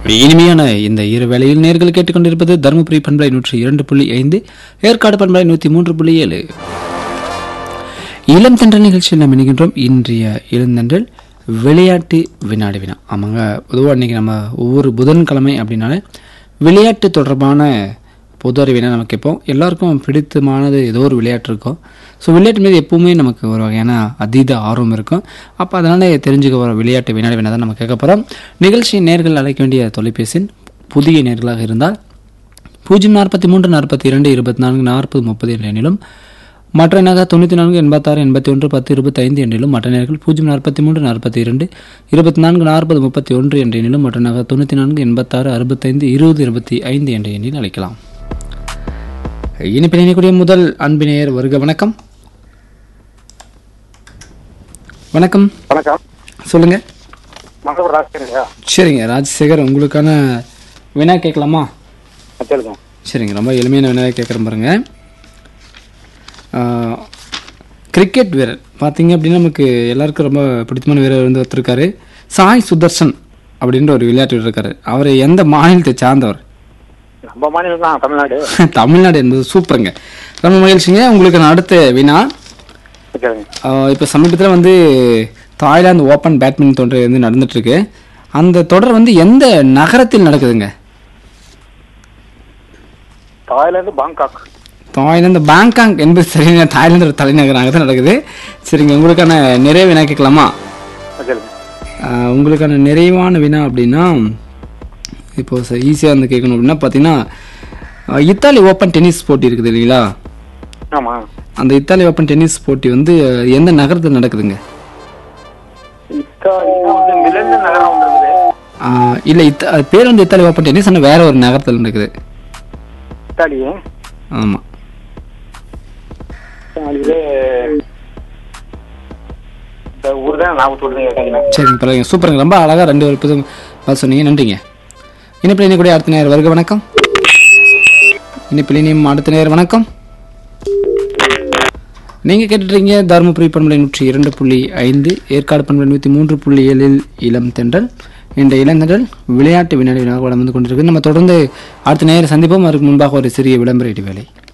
இனிமையான இந்த இரு வேளையில் நேர்கள் கேட்டுக்கொண்டிருப்பது தருமபுரி பண்பலை நூற்றி இரண்டு புள்ளி ஐந்து ஏற்காடு பண்பலை நூற்றி மூன்று புள்ளி ஏழு இளம் தென்றல் நிகழ்ச்சியில் நாம் இணைகின்றோம் இன்றைய இளந்தன்றல் விளையாட்டு வினாடி வினா ஆமாங்க பொதுவாக இன்றைக்கி நம்ம ஒவ்வொரு புதன்கிழமை அப்படின்னாலே விளையாட்டு தொடர்பான பொது அறிவினா நம்ம கேட்போம் எல்லாருக்கும் பிடித்தமானது ஏதோ ஒரு விளையாட்டு இருக்கும் ஸோ விளையாட்டு மீது எப்பவுமே நமக்கு ஒரு வகையான அதீத ஆர்வம் இருக்கும் அப்போ அதனால் தெரிஞ்சுக்க வர விளையாட்டு வினாடி வினா தான் நம்ம கேட்க போகிறோம் நிகழ்ச்சி நேர்கள் அழைக்க வேண்டிய தொலைபேசியின் புதிய நேர்களாக இருந்தால் பூஜ்ஜியம் நாற்பத்தி மூன்று நாற்பத்தி இரண்டு இருபத்தி நான்கு நாற்பது முப்பது என்ற எண்ணிலும் மற்ற எண்ணாக தொண்ணூற்றி நான்கு எண்பத்தாறு எண்பத்தி ஒன்று பத்து இருபத்தைந்து எண்ணிலும் மற்ற நேர்கள் பூஜ்ஜியம் நாற்பத்தி மூன்று நாற்பத்தி இரண்டு இருபத்தி நான்கு நாற்பது முப்பத்தி ஒன்று என்ற எண்ணிலும் மற்ற எண்ணாக தொண்ணூற்றி நான்கு எண்பத்தாறு அறுபத்தைந்து இருபது இருபத்தி ஐந்து என்ற எண்ணில் அழைக்கலாம் இனிப்பில் இணையக்கூடிய முதல் அன்பினையர் வருக வணக்கம் வணக்கம் வணக்கம் சொல்லுங்க மங்களூர் ராஜ்கிரியா சரிங்க ராஜசேகர் உங்களுக்கான வினா கேட்கலாமா சொல்லுங்க சரிங்க ரொம்ப எளிமையான வினா கேட்குறேன் பாருங்க ஆஹ், கிரிக்கெட் வீரர் பார்த்தீங்க அப்படின்னா நமக்கு எல்லாருக்கும் ரொம்ப பிடித்தமான வீரர் வந்து ஒருத்தர் இருக்காரு சாய் சுதர்ஷன் அப்படின்ற ஒரு விளையாட்டு வீரர் இருக்காரு அவர் எந்த மாநிலத்தை சார்ந்தவர் நம்ம மாநிலம் தான் தமிழ்நாடு தமிழ்நாடு என்பது சூப்பருங்க ரொம்ப மகிழ்ச்சிங்க உங்களுக்கு நான் அடுத்த வினா சரிங்க இப்போ சமீபத்தில் வந்து தாய்லாந்து ஓப்பன் பேட்மிண்டன் தொடர் வந்து நடந்துட்டு இருக்கு அந்த தொடர் வந்து எந்த நகரத்தில் நடக்குதுங்க தாய்லாந்து பாங்காக் தாய்லாந்து பேங்காக் என்பது சரிங்க தாய்லாந்து ஒரு தலைநகராக தான் நடக்குது சரிங்க உங்களுக்கான நிறைய வினா கேட்கலாமா சொல்லுங்க ஆஹ் உங்களுக்கான நிறைவான வினா அப்படின்னா இப்போ ஈஸியாக வந்து கேட்கணும் அப்படின்னா பார்த்தீங்கன்னா ஆஹ் இத்தாலி ஓப்பன் டென்னிஸ் போட்டி இருக்குது இல்லைங்களா ஆமா அந்த இத்தாலி ஓப்பன் டென்னிஸ் போட்டி வந்து அஹ், எந்த நகரத்தில் நடக்குதுங்க இத்தாலினா வந்து மிலந்து நகரம் ஒன்று இருக்குது ஆஹ் இல்லை இத்த அது பேர் வந்து இத்தாலி ஓப்பன் டென்னிஸ் ஆனால் வேற ஒரு நகரத்தில் நடக்குது இத்தாலி ஆமாம் இத்தாலியிலே இந்த ஊர் தான் ஞாபகத்து விடுங்க கேட்டீங்கன்னா சரிங்க பரவாயில்லைங்க சூப்பருங்க ரொம்ப அழகாக ரெண்டு ஒரு புதும் பதில் சொன்னீங்க நன்றிங்க இனிப்பில் இனி கூட அடுத்த நேரம் வருக வணக்கம் இனிப்பில் இனியும் அடுத்த நேரம் வணக்கம் நீங்கள் கேட்டுட்ருக்கீங்க தருமபுரி பண்பலை நூற்றி இரண்டு புள்ளி ஐந்து ஏற்காடு பண்பலை நூற்றி மூன்று புள்ளி ஏழில் இளம் தென்றல் இந்த இளந்தென்றல் விளையாட்டு வினாடி வினாக வளம் வந்து கொண்டிருக்கு நம்ம தொடர்ந்து அடுத்த நேரம் சந்திப்போம் அதுக்கு முன்பாக ஒரு சிறிய விளம்பர இடைவேளை